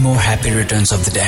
more happy returns of the day.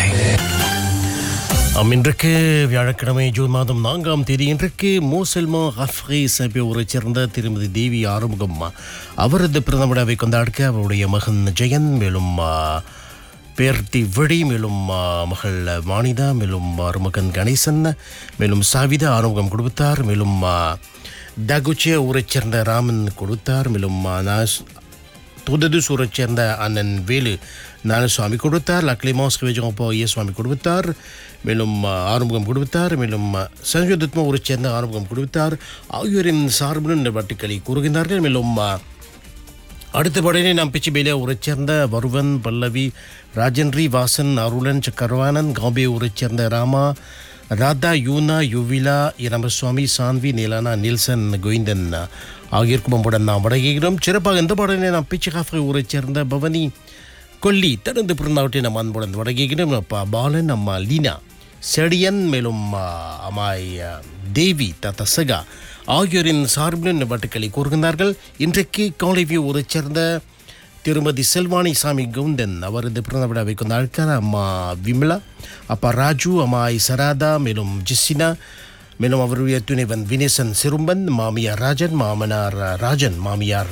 ஆம், இன்றைக்கு வியாழக்கிழமை ஜூன் மாதம் நான்காம் தேதி இன்றைக்கு மோசெல்மா ஹஃப்ரே சபை ஊரைச் சேர்ந்த திருமதி தேவி ஆறுமுகம் அவரது பிறந்த விழாவை கொண்டாடுக்க அவருடைய மகன் ஜெயன் மேலும் ஆ, பேர்த்தி விழி மேலும் ஆ, மகள் வாணிதா மேலும் மருமகன் கணேசன் மேலும் சாவிதா ஆறுமுகம் கொடுத்தார் மேலும் ஆ, தகுச்சே ஊரைச் சேர்ந்த ராமன் கொடுத்தார் மேலும் ஆ, நாஸ் தூததுசூரைச் சேர்ந்த அண்ணன் வேலு நானசுவாமி கொடுத்தார் லக்லிமாஸ் கவிஜகப்போ சுவாமி கொடுத்தார் மேலும் அஹ், ஆறுமுகம் கொடுத்தார் மேலும் அஹ், சஞ்சய் துத்மா ஊரைச் சேர்ந்த ஆறுமுகம் கொடுத்தார் ஆகியோரின் சார்புடன் இந்த வட்டுக்களை கூறுகின்றார்கள் மேலும் அஹ், அடுத்த படையினை நாம் பிச்சிபேலியா ஊரைச் சேர்ந்த வருவன் பல்லவி ராஜன்ரி வாசன் அருளன் சக்கரவானன் காம்பே ஊரைச் சேர்ந்த ராமா ராதா யூனா யுவிலா இரமசுவாமி சான்வி நீலானா நில்சன் கோவிந்தன் ஆகியோருக்கும் நம்முடன் நாம் வழங்குகிறோம் சிறப்பாக இந்த பாடலை நாம் பிச்சு காஃபை ஊரைச் சேர்ந்த பவனி கொல்லி தனது பிறந்தவற்றை நம் அன்புடன் வழங்குகிறோம் அப்பா பாலன் அம்மா லீனா செடியன் மேலும் ஆ, அம்மாய் ஆ, தேவி தத்த சகா ஆகியோரின் சார்பில் இந்த பாட்டுக்களை கூறுகின்றார்கள் இன்றைக்கு காலைவியூ ஊரைச் சேர்ந்த திருமதி செல்வாணி சாமி கவுந்தன் அவரது பிறந்த விழாவை கொண்டாடுகிறார் அம்மா விமலா அப்பா ராஜு அம்மாய் சராதா மேலும் ஜிஸ்ஸினா மேலும் அவருடைய துணைவன் வினேசன் சிறும்பன் மாமியார் ராஜன் மாமனார் ராஜன் மாமியார்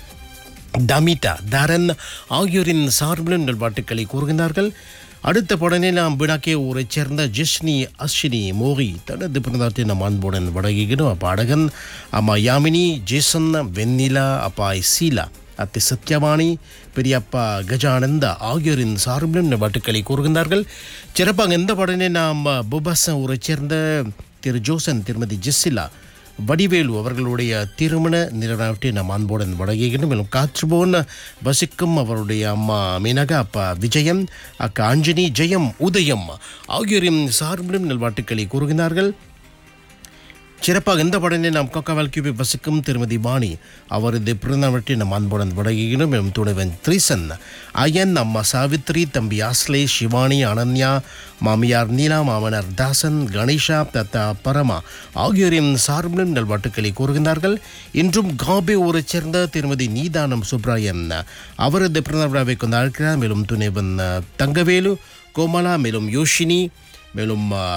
தமிதா தரன் ஆகியோரின் சார்பில் உங்கள் பாட்டுக்களை கூறுகின்றார்கள் அடுத்த படனே நாம் பிடாக்கே ஊரைச் சேர்ந்த ஜிஷ்னி அஸ்வினி மோகி தனது பிறந்தாட்டை நம் அன்புடன் வழங்குகிறோம் அப்பா அழகன் அம்மா யாமினி ஜேசன் வெண்ணிலா அப்பாய் சீலா அத்தை சத்யவாணி பெரியப்பா கஜானந்தா ஆகியோரின் சார்பிலும் இந்த பாட்டுக்களை கூறுகின்றார்கள் சிறப்பாக இந்த படனே நாம் புபாசன் ஊரைச் சேர்ந்த திரு ஜோசன் திருமதி ஜெஸ்ஸிலா வடிவேலு அவர்களுடைய திருமண நிலநாட்டை நாம் அன்புடன் வழங்குகின்றோம் மேலும் காற்றுபோன் வசிக்கும் அவருடைய அம்மா மீனகா அப்பா விஜயன் அக்கா அஞ்சனி ஜெயம் உதயம் ஆகியோரின் சார்பிலும் நல்வாட்டுக்களை கூறுகிறார்கள் சிறப்பாக இந்த படனை நாம் கொக்கவால் கியூபி வசிக்கும் திருமதி வாணி அவரது பிறந்தவற்றை நம் அன்புடன் வழங்குகிறோம் மேலும் துணைவன் த்ரீசன் அயன் அம்மா சாவித்ரி தம்பி ஆஸ்லே சிவானி அனன்யா மாமியார் நீலா மாமனார் தாசன் கணேஷா தத்தா பரமா ஆகியோரின் சார்பிலும் நல்வாட்டுக்களை கூறுகின்றார்கள் இன்றும் காபே ஊரைச் சேர்ந்த திருமதி நீதானம் சுப்ராயன் அவரது பிறந்த விழாவை கொண்டாடுகிறார் மேலும் துணைவன் அஹ், தங்கவேலு கோமலா மேலும் யோஷினி மேலும் அஹ்,